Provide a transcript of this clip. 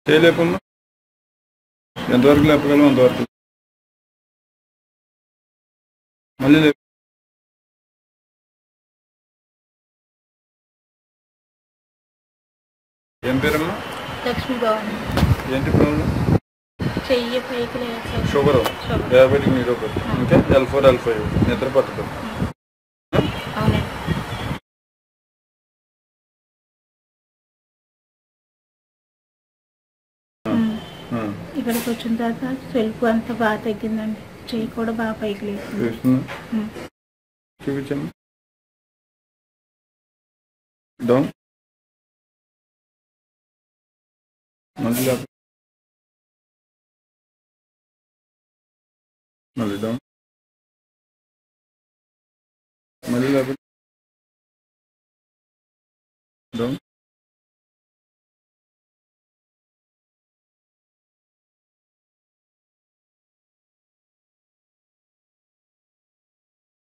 చేయలేపమ్మా ఎంతవరకు లేపగలం అంతవరకు మళ్ళీ లేపు ఏం పేరమ్మా లక్ష్మీ భవన్ ఏంటి ప్రాబ్లం చెయ్యి పైకి లేదు sir sugar sugar. Diabetic neuropathy ఇంకా ఎల్ ఫోర్ ఎల్ ఫైవ్ నిద్ర పట్టదు అవునండి ఉమ్. ఉమ్. ఇక్కడికి వచ్చిన తర్వాత సెల్ఫ్ అంతా బాగా తగ్గిందండి చెయ్యి కూడా బాగా పైకి లేదు చూస్తున్నా ఉమ్. చూపించమ్మా డౌన్ మళ్ళీ లేప మళ్ళీ డౌన్ మళ్ళీ లేప